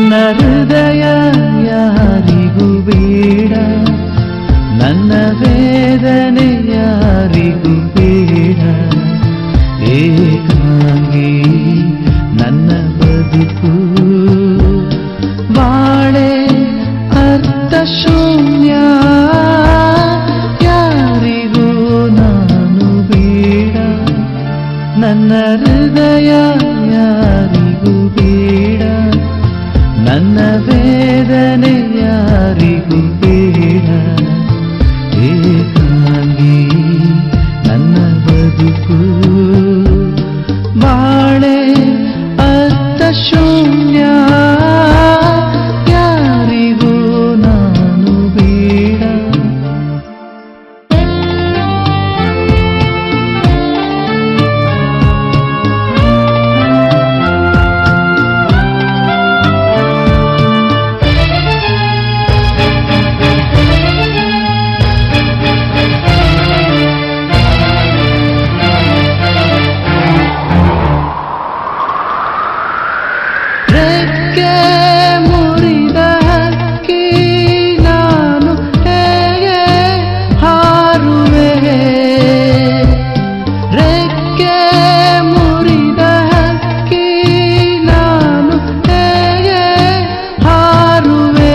ನನ್ನ ಹೃದಯ ಯಾರಿಗೂ ಬೇಡ ನನ್ನ ವೇದನೆ ಯಾರಿಗೂ ಬೇಡ ಏಕಾಂಗಿ ನನ್ನ ಬದುಕು ಬಾಳೆ ಅರ್ಥ ಶೂನ್ಯ ಯಾರಿಗೂ ನಾನು ಬೇಡ ನನ್ನ ಹೃದಯ ಯಾರಿಗೂ ಬೇಡ ನನ್ನ ವೇದನೆ ಯಾರಿಗೂ ಬೇಡ ಏಕಾಂಗಿ ನನ್ನ ಬದುಕು ಬಾಳೆ ಅರ್ಥ ಶೂನ್ಯ ಯಾರಿಗೂ ನಾನು ಬೇಡ ರೆಕ್ಕೆ ಮುರಿದ ಹಕ್ಕಿ ನಾನು ಹೇಗೆ ಹಾರುವೆ ರೆಕ್ಕೆ ಮುರಿದ ಹಕ್ಕಿ ನಾನು ಹೇಗೆ ಹಾರುವೆ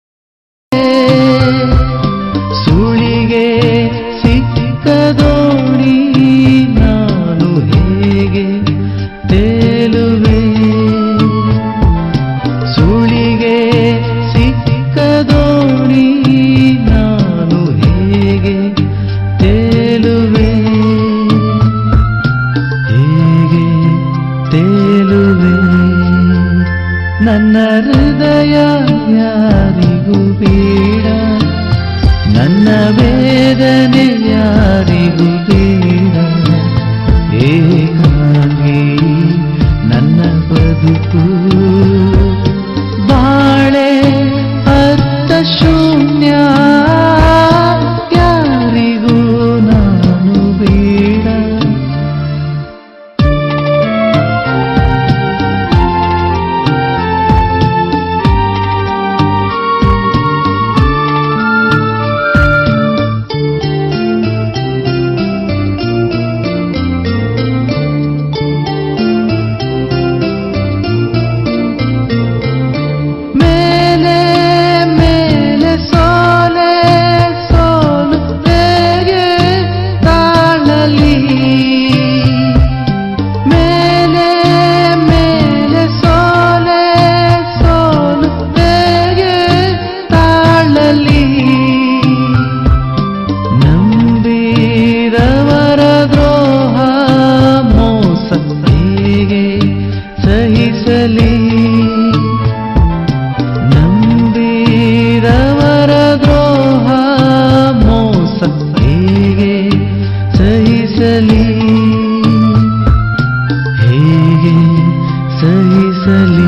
ಸುಳಿಗೆ ಸಿಕ್ಕದೋಣಿ ನಾನು ಹೇಗೆ ತೇಲುವೆ ಸುಳಿಗೆ ಸಿಕ್ಕದೋಣಿ ನಾನು ಹೇಗೆ ತೇಲುವೆ ಹೇಗೆ ತೇಲುವೆ ನನ್ನ ಹೃದಯ ಯಾರಿಗೂ ಬೇಡ ನನ್ನ ವೇದನೆ ಯಾರಿಗೂ ಬೇಡ ಏಕಾಂಗಿ ನನ್ನ ಬದುಕು ಬಾಳೆ ಅರ್ಥ ಶೂನ್ಯ ಯಾರಿಗೂ ನಾನು ಬೇಡ ಮೇಲೆ ಮೇಲೆ ಸೋಲೆ ಸೋಲು ಹೇಗೆ ತಾಳಲಿ ಮೇಲೆ ಮೇಲೆ ಸೋಲೆ ಸೋಲು ಹೇಗೆ ತಾಳಲಿ ನಂಬಿರವರ ದ್ರೋಹ ಮೋಸ ಹೇಗೆ ಸಹಿಸಲಿ ನಂಬಿರವರ ದ್ರೋಹ ಮೋಸ ಹೇಗೆ ಸಹಿಸಲಿ ಹೇಗೆ ಸಹಿಸಲಿ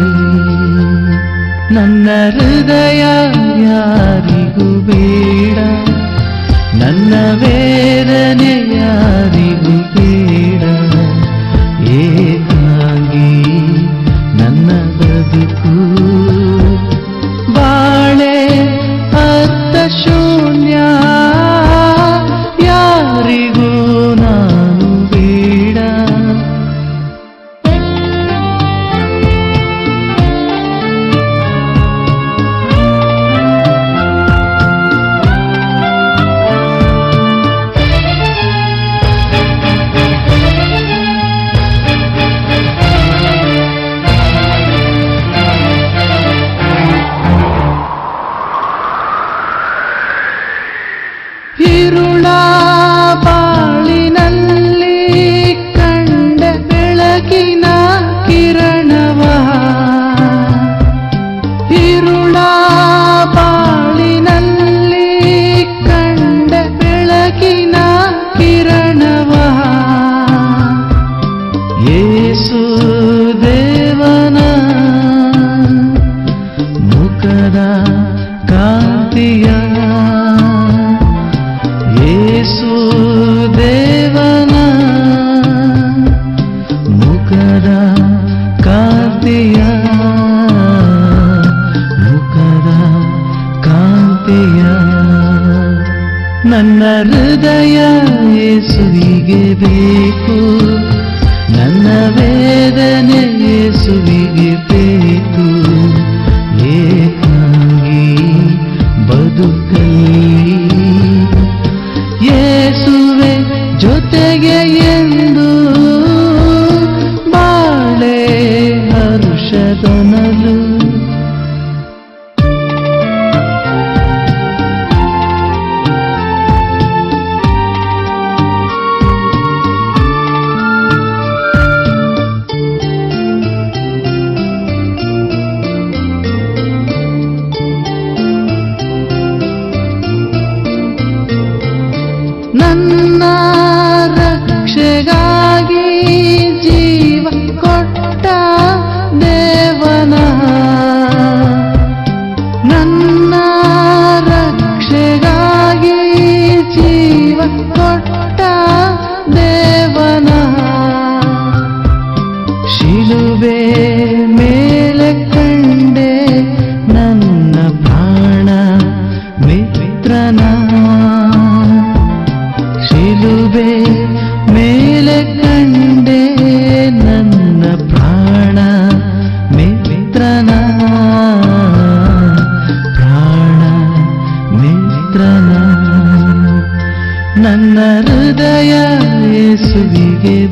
ನನ್ನ ಹೃದಯ ಯಾರಿಗೂ ಬೇಡ ನನ್ನ ವೇದನೆ ಯಾರಿಗೂ ಬೇಡ ಏಕಾಂಗಿ ನನ್ನ ಬದುಕು ಬಾಳೆ ಅರ್ಥ ಶೂನ್ಯ ಯಾರಿಗೂ ನಾನು ಬೇಡ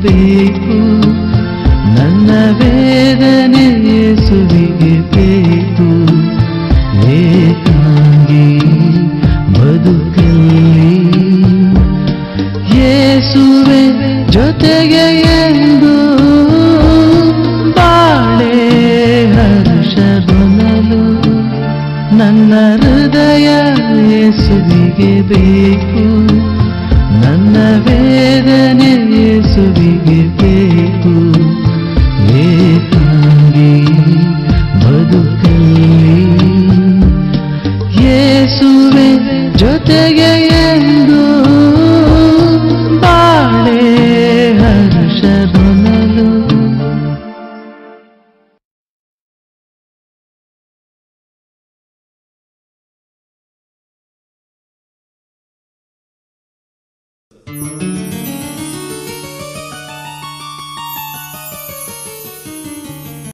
ಬೇಕು ನನ್ನ ವೇದನೆ ಯೇಸುವಿಗೆ ಬೇಕು ಏಕಾಂಗಿ ಬದುಕಲ್ಲಿ ಯೇಸುವೆ ಜೊತೆಗೆ ಎಂದು ಬಾಳೆ ಹರ್ಷದೊನಲು ನನ್ನ ಹೃದಯ ಯೇಸುವಿಗೆ ಬೇಕು ನನ್ನ ವೇದನೆ ಯೇಸುವಿಗೆ ಬೇಕು ಏಕಾಂಗಿ ಬದುಕಲ್ಲಿ ಯೇಸುವೆ ಜೊತೆಗೆ ಎಂದು ಬಾಳೆ ಹರ್ಷದೊನಲು thank